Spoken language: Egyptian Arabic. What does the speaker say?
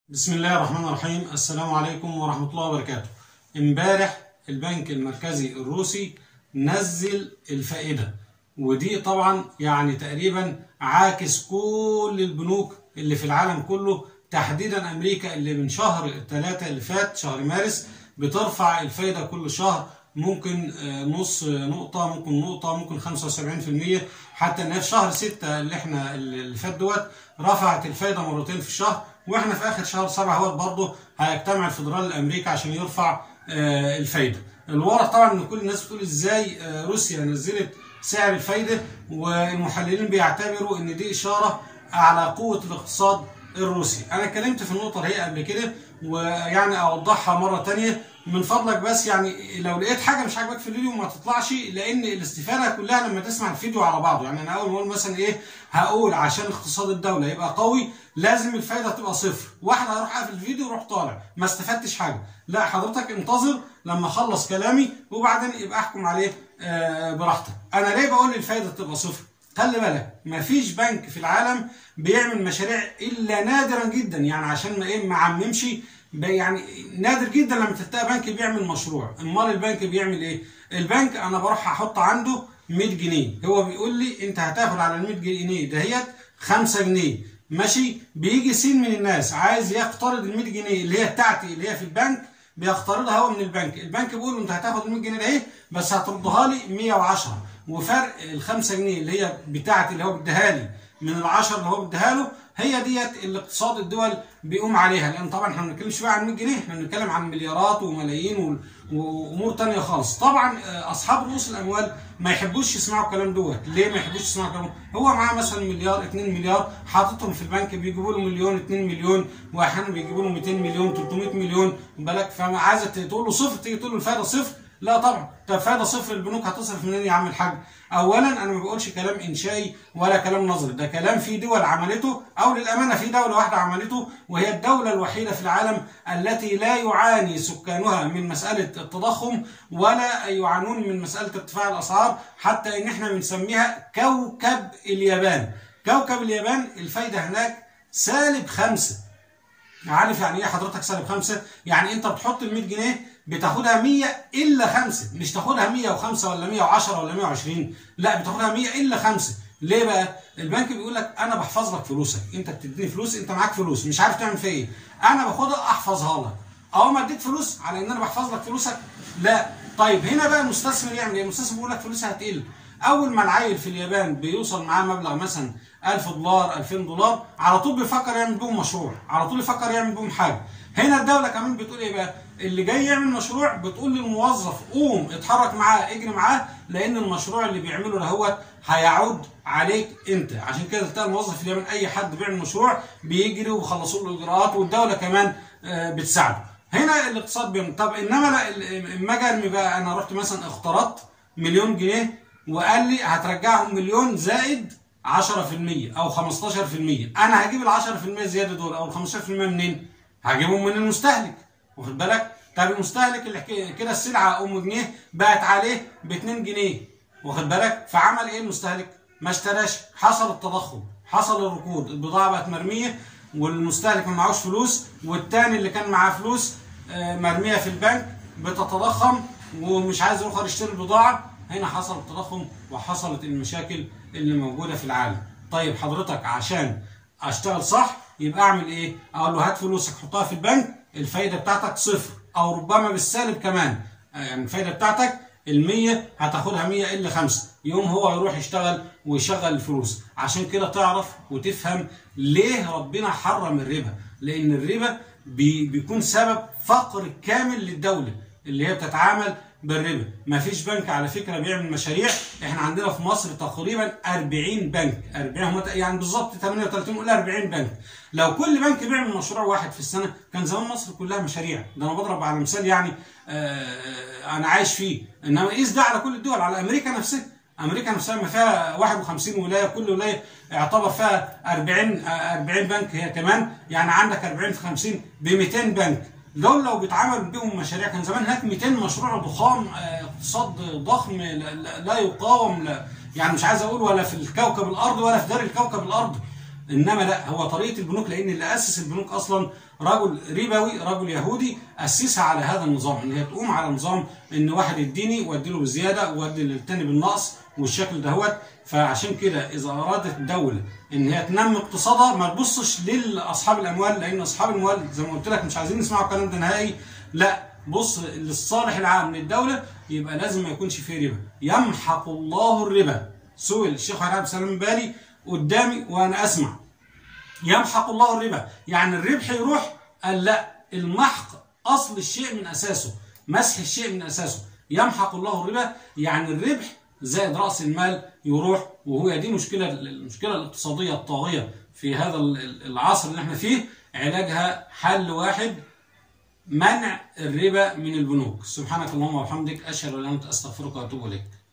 بسم الله الرحمن الرحيم السلام عليكم ورحمة الله وبركاته امبارح البنك المركزي الروسي نزل الفائدة ودي طبعا يعني تقريبا عاكس كل البنوك اللي في العالم كله تحديدا امريكا اللي من شهر الثلاثة اللي فات شهر مارس بترفع الفايدة كل شهر ممكن آه، نص نقطة ممكن نقطة ممكن 75% حتى ان في شهر 6 اللي احنا اللي فات دوت رفعت الفايدة مرتين في الشهر واحنا في اخر شهر 7 اهوت برضه هيجتمع الفدرالي الامريكي عشان يرفع آه، الفايدة. الواضح طبعا ان كل الناس بتقول ازاي آه، روسيا نزلت سعر الفايدة والمحللين بيعتبروا ان دي اشارة على قوة الاقتصاد الروسي انا اتكلمت في النقطه دي قبل كده ويعني اوضحها مره تانية من فضلك بس يعني لو لقيت حاجه مش عاجباك في الفيديو ما تطلعش لان الاستفاده كلها لما تسمع الفيديو على بعضه يعني انا اول ما اقول مثلا ايه هقول عشان اقتصاد الدوله يبقى قوي لازم الفايده تبقى صفر واحد هيروح قافل الفيديو ويروح طالع ما استفدتش حاجه لا حضرتك انتظر لما اخلص كلامي وبعدين يبقى احكم عليه آه، براحتك انا ليه بقول الفايده تبقى صفر خلي بالك مفيش بنك في العالم بيعمل مشاريع الا نادرا جدا يعني عشان ما ايه ما عممش ب- يعني نادر جدا لما تلاقي بنك بيعمل مشروع امال البنك بيعمل ايه البنك انا بروح احط عنده 100 جنيه هو بيقول لي انت هتاخد على ال 100 جنيه دهيت 5 جنيه ماشي بيجي سين من الناس عايز يقترض ال 100 جنيه اللي هي بتاعتي اللي هي في البنك بيقترضها هو من البنك البنك بيقول له انت هتاخد ال 100 جنيه ده ايه بس هتردها لي 110 وفرق ال 5 جنيه اللي هي بتاعتي اللي هو بيديها لي من ال 10 اللي هو بيديها له هي ديت اللي اقتصاد الدول بيقوم عليها لان طبعا احنا ما بنتكلمش بقى عن 100 جنيه احنا بنتكلم عن مليارات وملايين و- وامور تانية خالص طبعا آه، اصحاب رؤوس الاموال ما يحبوش يسمعوا الكلام دوت ليه ما يحبوش يسمعوا الكلام هو معاه مثلا مليار 2 مليار حاططهم في البنك بيجيبوا له مليون 2 مليون واحيانا بيجيبوا له 200 مليون 300 مليون بالك فما عايزه تقول له صفر تيجي تقول له الفائده صفر لا طبعا طب فايده صفر البنوك هتصرف منين يا عم الحاج اولا انا ما بقولش كلام انشائي ولا كلام نظري ده كلام في دول عملته او للامانه في دوله واحده عملته وهي الدوله الوحيده في العالم التي لا يعاني سكانها من مساله التضخم ولا يعانون من مساله ارتفاع الاسعار حتى ان احنا بنسميها كوكب اليابان كوكب اليابان الفايده هناك سالب خمسه عارف يعني ايه حضرتك سالب خمسة؟ يعني انت بتحط ال 100 جنيه بتاخدها 100 الا خمسة مش تاخدها 105 ولا 110 ولا 120 لا بتاخدها 100 الا خمسة ليه بقى؟ البنك بيقول لك انا بحفظ لك فلوسك انت بتديني فلوس انت معاك فلوس مش عارف تعمل فيها ايه انا باخدها احفظها لك اول ما اديك فلوس على ان انا بحفظ لك فلوسك لا طيب هنا بقى المستثمر يعمل ايه؟ المستثمر بيقول لك فلوسي هتقل اول ما العيل في اليابان بيوصل معاه مبلغ مثلا 1000 دولار 2000 دولار على طول بيفكر يعمل بيهم مشروع على طول يفكر يعمل بيهم حاجه هنا الدوله كمان بتقول ايه بقى اللي جاي يعمل مشروع بتقول للموظف قوم اتحرك معاه اجري معاه لان المشروع اللي بيعمله دهوت هيعود عليك انت عشان كده تلاقي الموظف في اليمن اي حد بيعمل مشروع بيجري ويخلصوا له الاجراءات والدوله كمان آه، بتساعده هنا الاقتصاد بيعمل طب انما لا ال- اما اجي ارمي بقى انا رحت مثلا اقترضت مليون جنيه وقال لي هترجعهم مليون زائد 10% او 15% انا هجيب ال 10% زياده دول او ال 15% منين؟ هجيبهم من المستهلك واخد بالك؟ طب المستهلك اللي حكي- كده السلعه ام جنيه بقت عليه ب 2 جنيه واخد بالك؟ فعمل ايه المستهلك؟ ما اشتراش حصل التضخم حصل الركود البضاعه بقت مرميه والمستهلك ما معهوش فلوس والتاني اللي كان معاه فلوس آه، مرميه في البنك بتتضخم ومش عايز يخرج يشتري البضاعه هنا حصل التضخم وحصلت المشاكل اللي موجوده في العالم طيب حضرتك عشان اشتغل صح يبقى اعمل ايه اقول له هات فلوسك حطها في البنك الفايده بتاعتك صفر او ربما بالسالب كمان آه، يعني الفايده بتاعتك ال100 هتاخدها 100 الا 5 يوم هو يروح يشتغل ويشغل الفلوس عشان كده تعرف وتفهم ليه ربنا حرم الربا لان الربا بي بيكون سبب فقر كامل للدوله اللي هي بتتعامل بالربا مفيش بنك على فكره بيعمل مشاريع احنا عندنا في مصر تقريبا 40 بنك 40 هم يعني بالظبط 38 قول 40 بنك لو كل بنك بيعمل مشروع واحد في السنه كان زمان مصر كلها مشاريع ده انا بضرب على مثال يعني آه انا عايش فيه انما قيس ده على كل الدول على امريكا نفسها امريكا نفسها ما فيها 51 ولايه كل ولايه يعتبر فيها 40 آه، 40 بنك هي كمان يعني عندك 40 في 50 ب 200 بنك دول لو بيتعمل بيهم مشاريع كان زمان هناك 200 مشروع ضخام آه، اقتصاد ضخم لا, لا- لا يقاوم لا يعني مش عايز اقول ولا في الكوكب الارض ولا في دار الكوكب الارض انما لا هو طريقه البنوك لان اللي اسس البنوك اصلا رجل ربوي رجل يهودي اسسها على هذا النظام ان هي تقوم على نظام ان واحد يديني وادي له بزياده وادي للتاني بالنقص والشكل دهوت فعشان كده اذا ارادت الدوله ان هي تنمي اقتصادها ما تبصش لاصحاب الاموال لان اصحاب الاموال زي ما قلت لك مش عايزين نسمعوا الكلام ده نهائي لا بص للصالح العام للدوله يبقى لازم ما يكونش فيه ربا يمحق الله الربا سئل الشيخ علي عبد السلام بالي قدامي وانا اسمع يمحق الله الربا يعني الربح يروح قال لا المحق اصل الشيء من اساسه مسح الشيء من اساسه يمحق الله الربا يعني الربح زائد راس المال يروح وهو دي مشكله المشكله الاقتصاديه الطاغيه في هذا العصر اللي احنا فيه علاجها حل واحد منع الربا من البنوك سبحانك اللهم وبحمدك اشهد ان لا اله الا انت استغفرك واتوب اليك